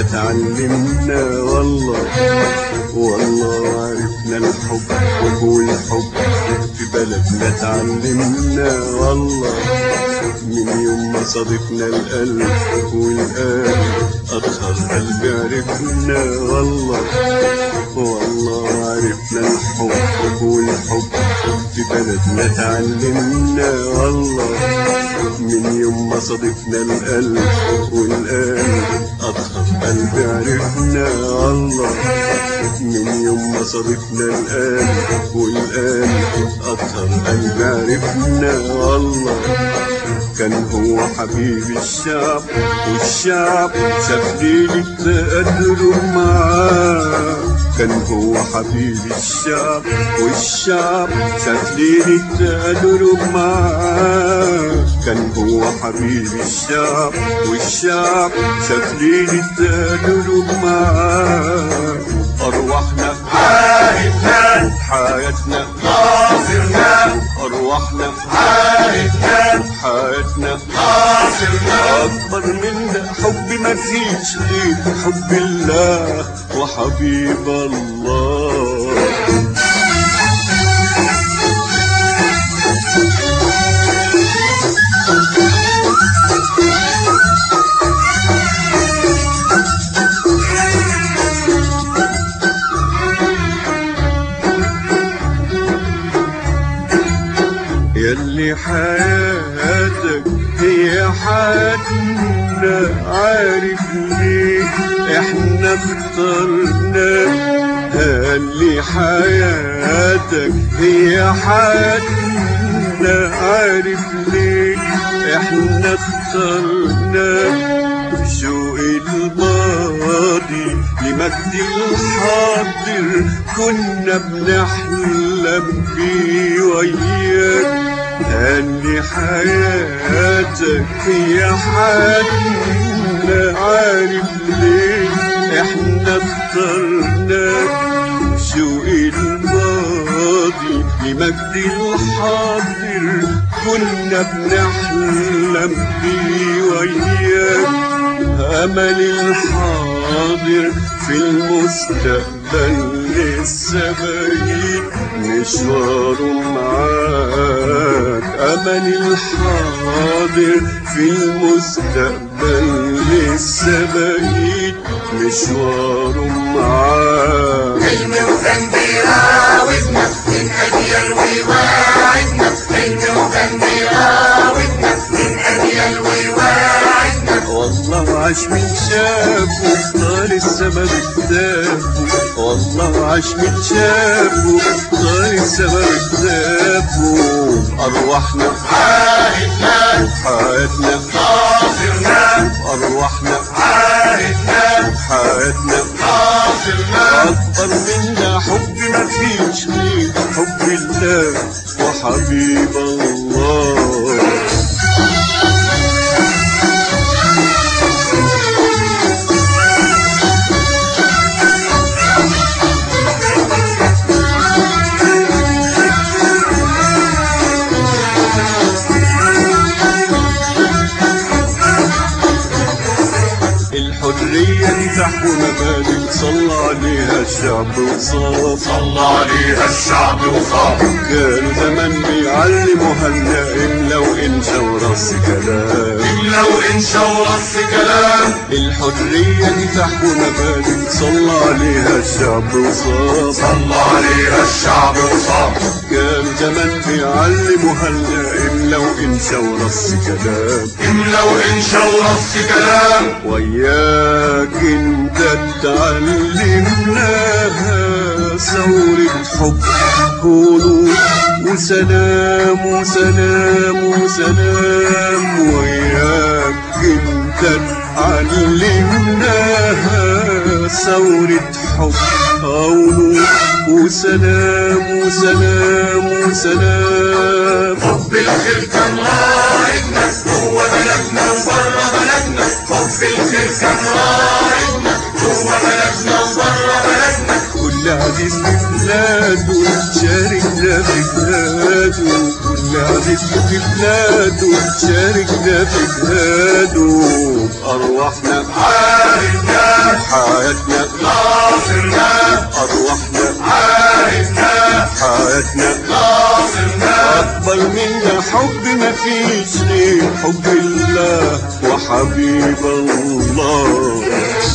اتعلمنا والله والله عرفنا الحب والحب في بلدنا اتعلمنا والله من يوم ما صادفنا القلب والقلب أطهر قلب عرفنا والله والله عرفنا الحب والحب في بلدنا اتعلمنا والله من يوم ما صادفنا القلب والقلب أطهر قلب عرفنا والله من يوم ما صادفنا القلب والقلب أطهر قلب عرفنا والله كان هو حبيب الشعب والشعب شاف ليلة تقدره معاه كان هو حبيب الشعب والشعب شاف ليلة تقدره معاه كان هو حبيب الشعب والشعب شاف ليلة تقدره معاه أرواحنا عارفنا حياتنا ناصرنا أرواحنا عارفنا حياتنا ناصرنا أكبر من ده حب ما فيش غير حب الله وحبيب الله يلي حياتك هي حياتنا عارف ليه احنا اخترنا اللي حياتك هي حياتنا عارف ليه احنا اخترنا شوق الماضي لمجد الحاضر كنا بنحلم بيه وياك اللي حياتك هي حياتنا عارف ليه احنا اخترناك شوق الماضي لمجد الحاضر كنا بنحلم بيه وياك أمل الحاضر في المستقبل لسه بعيد مشواره معاك أمل الحاضر في المستقبل لسه بعيد مشواره معاك حلم وكان بيراودنا من أجيال ويواعدنا حلم وكان بيراودنا من أجيال ويواعدنا والله عاش من شافه طال السما بكتافه والله عاش من شافه طال السما بكتافه أرواحنا عارفنا حياتنا ناصرنا أرواحنا عارفنا حياتنا ناصرنا أكبر منا حب ما فيش غير حب الله وحبيب الله الحرية دي تحت مبادئ صلى عليها الشعب وصاب صلى عليها الشعب وصاب كانوا زمان بيعلموها النائم لو انشا ورص كلام لو انشا ورص كلام الحرية دي تحت مبادئ صلى عليها الشعب وصاب صلى عليها الشعب وصاب كانوا زمان بيعلموها النائم لو انشا ورص كلام لو انشا ورص كلام وياك انت اتعلمناها ثورة حب هدوء وسلام وسلام وسلام وياك انت اتعلمناها ثورة حب هدوء وسلام وسلام وسلام حب الخير كان راعدنا جوه بلدنا وبره بلدنا حب الخير كان راعدنا جوه بلدنا وبره بلدنا كل عزيز في بلاده شاركنا في بلاده كل عزيز في بلاده شاركنا في بلاده أرواحنا عارفنا حياتنا ناصرنا أرواحنا عارفنا حياتنا ناصرنا أكبر منا حب ما فيش غير حب الله وحبيب الله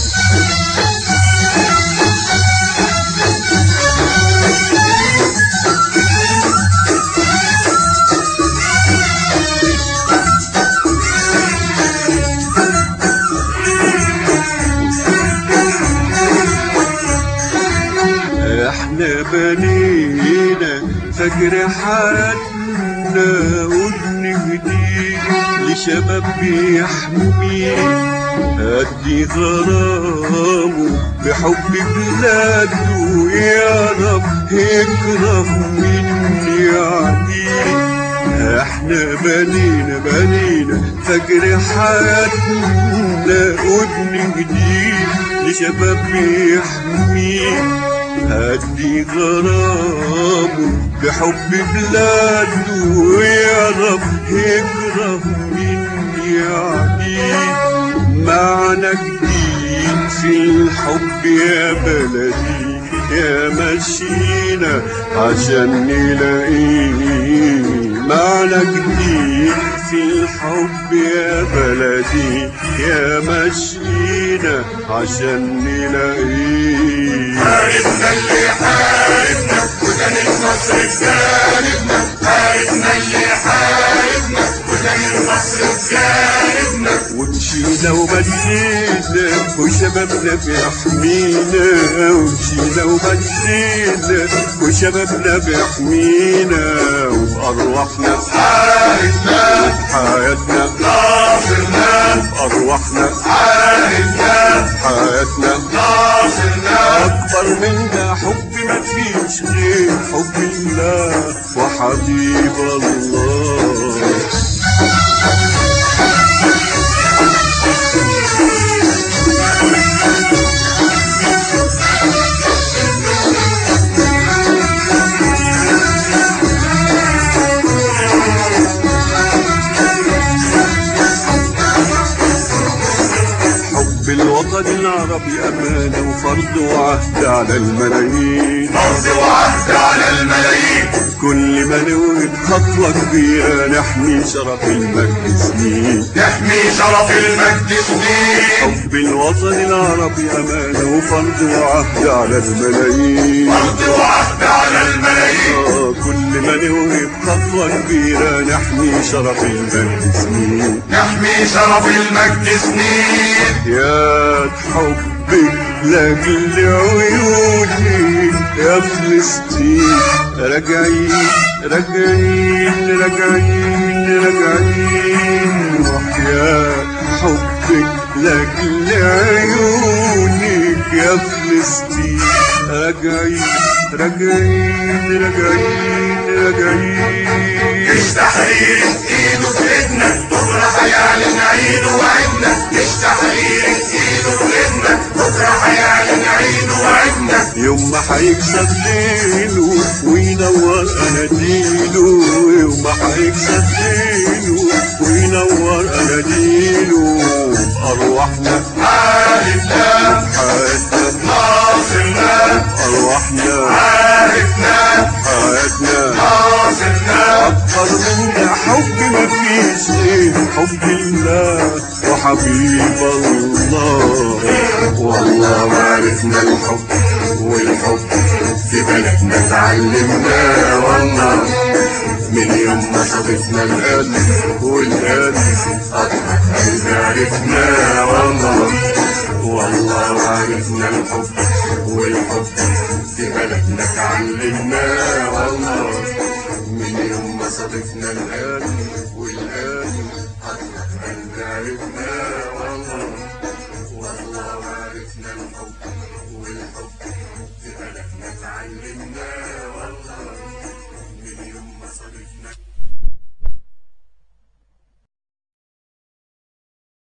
احنا بنينا فجر حياتنا وبنهديه لشباب بيحميه أدي غرامه بحب بلاده يا رب يكره مني عديه احنا بنينا بنينا فجر حياتنا وبنهديه لشباب بيحميه هدي غرامه بحب بلاده يا رب يكره مني عديد معنى جديد في الحب يا بلدي يا مشينا عشان نلاقيه معنى جديد في الحب يا بلدي يا مشينا عشان نلاقيه حاربنا اللي حاربنا وكان النصر بجانبنا حاربنا اللي حاربنا وكان النصر بجانبنا ومشينا ومشينا وشبابنا بيحمينا ومشينا ومشينا وشبابنا بيحمينا وبأرواحنا عارفنا حياتنا ناصرنا أرواحنا عارفنا حياتنا ناصرنا أكبر منا حب ما فيش غير حب الله وحبيب الله حب الوطن العربي أمانة وفرض وعهد على الملايين فرض وعهد على الملايين كل ما نوجد خطوة كبيرة نحمي شرف المجد سنين نحمي شرف المجد سنين حب الوطن العربي أمانة وفرض وعهد على الملايين فرض وعهد على الملايين آه، كل ما نوجد خطوة كبيرة نحمي شرف المجد سنين نحمي شرف المجد سنين يا حبك لاجل عيوني يا فلسطين راجعين راجعين راجعين راجعين وحياة حبك لاجل عيونك يا فلسطين راجعين راجعين راجعين راجعين مش تحرير ايده في ايدنا بكره هيعلن عيده وعدنا مش تحرير ايده في ايدنا بكره هيعلن عيده وعدنا يوم ما هيكسب ليله وينور اناديله يوم ما هيكسب ليله وينور اناديله ارواحنا عارفنا حياتنا ناصرنا ارواحنا عارفنا حياتنا ناصرنا اكبر منا حب ما فيش غير حب الله وحبيب الله والله ما عرفنا الحب والحب في بلدنا اتعلمناه والله من يوم ما صادفنا القلب والقلب